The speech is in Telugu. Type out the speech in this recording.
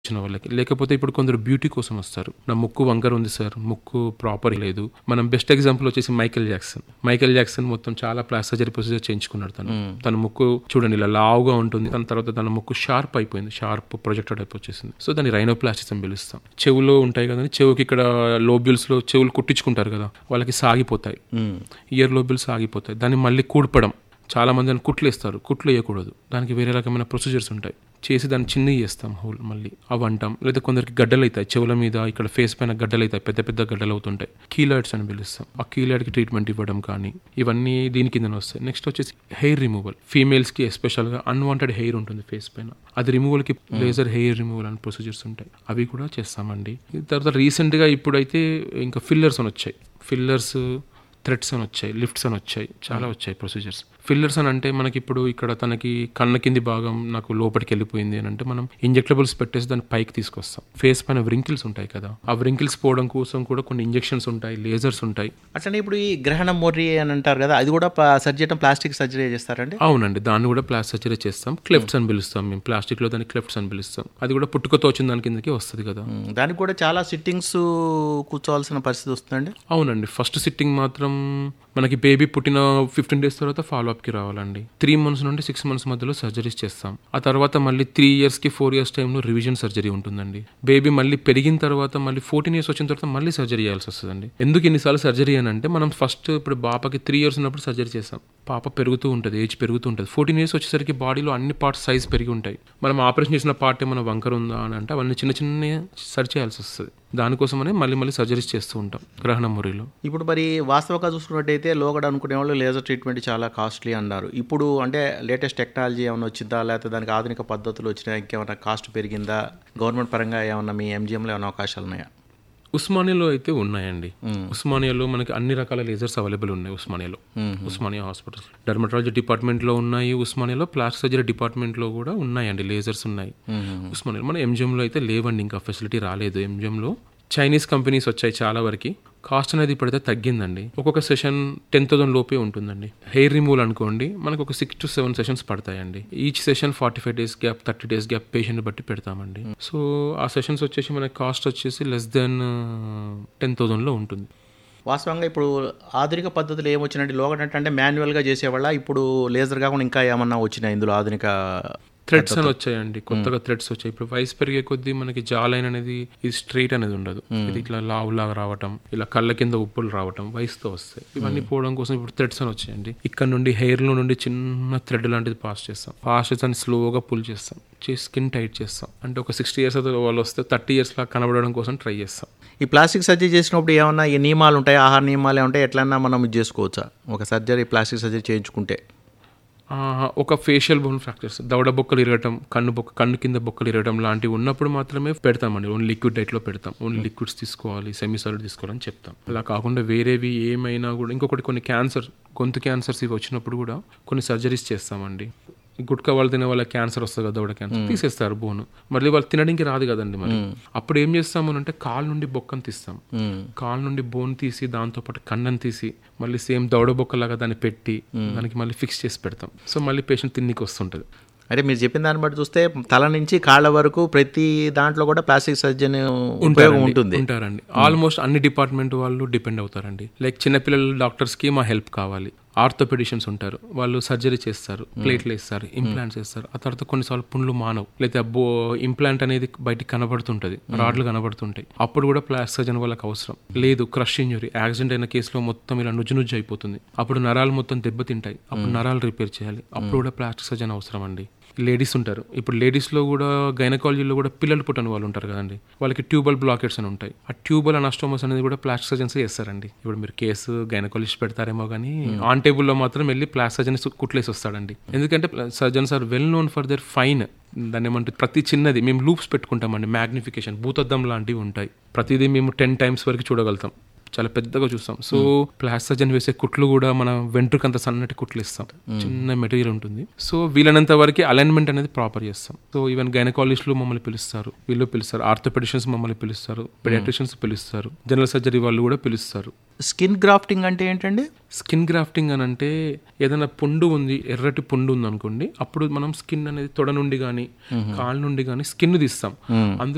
వచ్చిన వాళ్ళకి లేకపోతే ఇప్పుడు కొందరు బ్యూటీ కోసం వస్తారు నా ముక్కు వంకర ఉంది సార్ ముక్కు ప్రాపర్ లేదు మనం బెస్ట్ ఎగ్జాంపుల్ వచ్చేసి మైకేల్ జాక్సన్ మైకేల్ జాక్సన్ మొత్తం చాలా ప్లాస్టిక్ సర్జరీ ప్రొసీజర్ చేయించుకున్నాడు తను తన ముక్కు చూడండి ఇలా లావుగా ఉంటుంది తన తర్వాత తన ముక్కు షార్ప్ అయిపోయింది షార్ప్ ప్రొజెక్టర్ టైప్ వచ్చేసింది సో దాన్ని రైనోప్లాస్టిక్స్ అని పిలుస్తాం చెవులో ఉంటాయి కదండి చెవుకి ఇక్కడ లోబ్యూల్స్ లో చెవులు కుట్టించుకుంటారు కదా వాళ్ళకి సాగిపోతాయి ఇయర్ లోబ్యూల్స్ ఆగిపోతాయి దాన్ని మళ్ళీ కూడ్పడం చాలా మంది దాన్ని కుట్లు వేస్తారు కుట్లు వేయకూడదు దానికి వేరే రకమైన ప్రొసీజర్స్ ఉంటాయి చేసి దాన్ని చిన్న చేస్తాం హోల్ మళ్ళీ అవి అంటాం లేదా కొందరికి గడ్డలు అవుతాయి చెవుల మీద ఇక్కడ ఫేస్ పైన గడ్డలు అవుతాయి పెద్ద పెద్ద గడ్డలు అవుతుంటాయి కీలాయిడ్స్ అని పిలుస్తాం ఆ కీలాయిడ్కి ట్రీట్మెంట్ ఇవ్వడం కానీ ఇవన్నీ దీని కింద వస్తాయి నెక్స్ట్ వచ్చేసి హెయిర్ రిమూవల్ ఫీమేల్స్ కి ఎస్పెషల్ గా అన్వాంటెడ్ హెయిర్ ఉంటుంది ఫేస్ పైన అది రిమూవల్ కి లేజర్ హెయిర్ రిమూవల్ అని ప్రొసీజర్స్ ఉంటాయి అవి కూడా చేస్తామండి తర్వాత రీసెంట్ గా ఇప్పుడైతే ఇంకా ఫిల్లర్స్ అని వచ్చాయి ఫిల్లర్స్ థ్రెడ్స్ అని వచ్చాయి లిఫ్ట్స్ అని వచ్చాయి చాలా వచ్చాయి ప్రొసీజర్స్ ఫిల్లర్స్ అని అంటే మనకి ఇప్పుడు ఇక్కడ తనకి కన్న కింది భాగం నాకు లోపలికి వెళ్ళిపోయింది అని అంటే మనం ఇంజెక్టబుల్స్ పెట్టేసి దాన్ని పైకి తీసుకొస్తాం ఫేస్ పైన వ్రింకిల్స్ ఉంటాయి కదా ఆ వ్రింకిల్స్ పోవడం కోసం కూడా కొన్ని ఇంజెక్షన్స్ ఉంటాయి లేజర్స్ ఉంటాయి అట్లనే ఇప్పుడు ఈ గ్రహణం మొర్రి అని అంటారు కదా అది కూడా సర్జరీ ప్లాస్టిక్ సర్జరీ చేస్తారండి అవునండి దాన్ని కూడా ప్లాస్టిక్ సర్జరీ చేస్తాం క్లెఫ్ట్స్ అని పిలుస్తాం మేము ప్లాస్టిక్ లో దాన్ని క్లెఫ్ట్స్ అని పిలుస్తాం అది కూడా పుట్టుకతో వచ్చిన దాని కిందకి వస్తుంది కదా ఉమ్, దానికి కూడా చాలా సిట్టింగ్స్ కూర్చోవాల్సిన పరిస్థితి వస్తుందండి అవునండి ఫస్ట్ సిట్టింగ్ మాత్రం మనకి బేబీ పుట్టిన ఫిఫ్టీన్ డేస్ తర్వాత ఫాలో అప్ కి రావాలండి త్రీ మంత్స్ నుండి సిక్స్ మంత్స్ మధ్యలో సర్జరీస్ చేస్తాం ఆ తర్వాత మళ్ళీ త్రీ ఇయర్స్ కి ఫోర్ ఇయర్స్ టైంలో రివిజన్ సర్జరీ ఉంటుందండి బేబీ మళ్ళీ పెరిగిన తర్వాత మళ్ళీ ఫోర్టీన్ ఇయర్స్ వచ్చిన తర్వాత మళ్ళీ సర్జరీ చేయాల్సి వస్తుందండి ఎందుకు ఇన్నిసార్లు సర్జరీ అని అంటే మనం ఫస్ట్ ఇప్పుడు పాపకి త్రీ ఇయర్స్ ఉన్నప్పుడు సర్జరీ చేస్తాం పాప పెరుగుతూ ఉంటుంది ఏజ్ పెరుగుతూ ఉంటుంది ఫోర్టీన్ ఇయర్స్ వచ్చేసరికి బాడీలో అన్ని పార్ట్స్ సైజ్ పెరిగి ఉంటాయి మనం ఆపరేషన్ చేసిన పార్ట్ ఏమైనా వంకర ఉందా అని అంటే అవన్నీ చిన్న చిన్న సరి చేయాల్సి వస్తుంది దానికోసమనే మళ్ళీ మళ్ళీ సర్జరీస్ చేస్తూ ఉంటాం గ్రహణ మురిలో ఇప్పుడు మరి వాస్తవంగా చూసుకున్నట్టయితే లోగడ అనుకునే వాళ్ళు లేజర్ ట్రీట్మెంట్ చాలా కాస్ట్లీ అన్నారు ఇప్పుడు అంటే లేటెస్ట్ టెక్నాలజీ ఏమైనా వచ్చిందా లేకపోతే దానికి ఆధునిక పద్ధతులు వచ్చినా ఇంకేమైనా కాస్ట్ పెరిగిందా గవర్నమెంట్ పరంగా ఏమన్నా మీ ఎంజిఎంలో ఏమైనా అవకాశాలు ఉన్నాయా ఉస్మానియాలో అయితే ఉన్నాయండి ఉస్మానియాలో మనకి అన్ని రకాల లేజర్స్ అవైలబుల్ ఉన్నాయి ఉస్మానియాలో ఉస్మానియా హాస్పిటల్ డర్మటాలజీ డిపార్ట్మెంట్ లో ఉన్నాయి ఉస్మానియాలో ప్లాస్టిక్ సర్జరీ డిపార్ట్మెంట్ లో కూడా ఉన్నాయండి లేజర్స్ ఉన్నాయి ఉస్మానియా మన MGM లో అయితే లేవండి ఇంకా ఫెసిలిటీ రాలేదు MGM లో చైనీస్ కంపెనీస్ వచ్చాయి చాలా వరకు కాస్ట్ అనేది ఇప్పుడైతే తగ్గిందండి ఒక్కొక్క సెషన్ టెన్ థౌసండ్ లోపే ఉంటుందండి హెయిర్ రిమూవల్ అనుకోండి మనకు ఒక సిక్స్ టు సెవెన్ సెషన్స్ పడతాయండి each session forty five days gap thirty days gap patient బట్టి పెడతామండి సో ఆ సెషన్స్ వచ్చేసి మనకి కాస్ట్ వచ్చేసి లెస్ దెన్ టెన్ థౌసండ్లో ఉంటుంది వాస్తవంగా ఇప్పుడు ఆధునిక పద్ధతులు ఏమొచ్చినట్టు లోగడ అంటే మాన్యువల్గా చేసేవాళ్ళ ఇప్పుడు లేజర్ కాకుండా ఇంకా ఏమన్నా వచ్చినాయి ఇందులో ఆధునిక థ్రెడ్స్ అని వచ్చాయండి కొత్తగా థ్రెడ్స్ వచ్చాయి ఇప్పుడు వయసు పెరిగే కొద్దీ మనకి జాలైన్ అనేది ఇది స్ట్రైట్ అనేది ఉండదు ఇది ఇట్లా లావులాగా రావటం ఇలా కళ్ళ కింద ఉప్పులు రావటం వయసుతో వస్తాయి ఇవన్నీ పోవడం కోసం ఇప్పుడు థ్రెడ్స్ అని వచ్చాయండి ఇక్కడ నుండి హెయిర్ లో నుండి చిన్న థ్రెడ్ లాంటిది పాస్ చేస్తాం పాస్ చేసి దాన్ని స్లోగా పుల్ చేస్తాం చేసి స్కిన్ టైట్ చేస్తాం అంటే ఒక సిక్స్టీ ఇయర్స్ వాళ్ళు వస్తే థర్టీ ఇయర్స్ లా కనబడడం కోసం ట్రై చేస్తాం ఈ ప్లాస్టిక్ సర్జరీ చేసినప్పుడు ఏమన్నా ఈ నియమాలు ఉంటాయి ఆహార నియమాలు ఉంటాయి ఎట్లన్నా మనం ఇది చేసుకోవచ్చా ఒక సర్జరీ ప్లాస్టిక్ సర్జరీ చేయించుకుంటే ఆ, ఒక ఫేషియల్ బోన్ ఫ్రాక్చర్స్ దవడ బొక్కలు ఇరగటం కన్ను బొక్క కన్ను కింద బొక్కలు ఇరగటం లాంటివి ఉన్నప్పుడు మాత్రమే పెడతామండి ఓన్లీ లిక్విడ్ డైట్ లో పెడతాం ఓన్లీ లిక్విడ్స్ తీసుకోవాలి సెమీ సాలిడ్ తీసుకోవాలని చెప్తాం అలా కాకుండా వేరేవి ఏమైనా కూడా ఇంకొకటి కొన్ని క్యాన్సర్ గొంతు క్యాన్సర్స్ ఇవి వచ్చినప్పుడు కూడా కొన్ని సర్జరీస్ చేస్తామండి ఈ గుట్కా వాళ్ళు తినే వాళ్ళ క్యాన్సర్ వస్తుంది కదా దవడ క్యాన్సర్ తీసేస్తారు బోన్ మళ్ళీ వాళ్ళు తినడానికి రాదు కదండి మరి అప్పుడు ఏం చేస్తాము అంటే కాలు నుండి బొక్కను తీస్తాం కాలు నుండి బోన్ తీసి దాంతో పాటు కన్నను తీసి మళ్ళీ సేమ్ దవడ బొక్కలాగా దాన్ని పెట్టి దానికి మళ్ళీ ఫిక్స్ చేసి పెడతాం సో మళ్ళీ పేషెంట్ తిన్నికి వస్తుంటది అంటే మీరు చెప్పిన దాన్ని బట్టి చూస్తే తల నుంచి కాళ్ళ వరకు ప్రతి దాంట్లో కూడా ప్లాస్టిక్ సర్జరీ ఉపయోగం ఉంటుంది ఉంటారండి ఆల్మోస్ట్ అన్ని డిపార్ట్మెంట్ వాళ్ళు డిపెండ్ అవుతారండి లైక్ చిన్నపిల్లల డాక్టర్స్ కి మా హెల్ప్ కావాలి ఆర్థోపెడిషియన్స్ ఉంటారు వాళ్ళు సర్జరీ చేస్తారు ప్లేట్లు వేస్తారు ఇంప్లాంట్స్ వేస్తారు ఆ తర్వాత కొన్నిసార్లు పుండ్లు మానవు లేదా బో ఇంప్లాంట్ అనేది బయటికి కనబడుతుంటది రాడ్లు కనబడుతుంటాయి అప్పుడు కూడా ప్లాస్టిక్ సర్జన్ వాళ్ళకి అవసరం లేదు క్రష్ ఇంజురీ యాక్సిడెంట్ అయిన కేసులో మొత్తం ఇలా నుజ్జు నుజ్జు అయిపోతుంది అప్పుడు నరాలు మొత్తం దెబ్బతింటాయి అప్పుడు నరాలు రిపేర్ చేయాలి అప్పుడు కూడా ప్లాస్టిక్ సర్జన్ అవసరం అండి లేడీస్ ఉంటారు ఇప్పుడు లేడీస్ లో కూడా గైనకాలజీలో కూడా పిల్లలు పుట్టని వాళ్ళు ఉంటారు కదండి వాళ్ళకి ట్యూబల్ బ్లాకెట్స్ అని ఉంటాయి ఆ ట్యూబల్ అనస్టోమస్ అనేది కూడా ప్లాస్టిక్ సర్జన్స్ చేస్తారండి ఇప్పుడు మీరు కేసు గైనకాలజిస్ట్ పెడతారేమో కానీ ఆన్ టేబుల్ లో మాత్రం వెళ్ళి ప్లాస్టిక్ సర్జన్ కుట్లేసి వస్తాడండి ఎందుకంటే surgeons are well known for their fine దాన్ని ఏమంటే ప్రతి చిన్నది మేము లూప్స్ పెట్టుకుంటామండి మ్యాగ్నిఫికేషన్ భూతద్దం లాంటివి ఉంటాయి ప్రతిదీ మేము టెన్ టైమ్స్ వరకు చూడగలుగుతాం చాలా పెద్దగా చూస్తాం సో ప్లాస్టిక్ సర్జన్ వేసే కుట్లు కూడా మన వెంట్రుకంత సన్నటి కుట్లు ఇస్తాం చిన్న మెటీరియల్ ఉంటుంది సో వీలైనంత వరకు అలైన్మెంట్ అనేది ప్రాపర్ చేస్తాం సో ఈవెన్ గైనకాలజిస్టులు మమ్మల్ని పిలుస్తారు వీళ్ళు పిలుస్తారు ఆర్థోపెడిషన్స్ మమ్మల్ని పిలుస్తారు పెడియాట్రిషియన్స్ పిలుస్తారు జనరల్ సర్జరీ వాళ్ళు కూడా పిలుస్తారు స్కిన్ గ్రాఫ్టింగ్ అంటే ఏంటండి స్కిన్ గ్రాఫ్టింగ్ అని అంటే ఏదైనా పుండు ఉంది ఎర్రటి పుండు ఉంది అనుకోండి అప్పుడు మనం స్కిన్ అనేది తొడ నుండి కానీ కాళ్ళ నుండి కానీ స్కిన్ తీస్తాం అందులో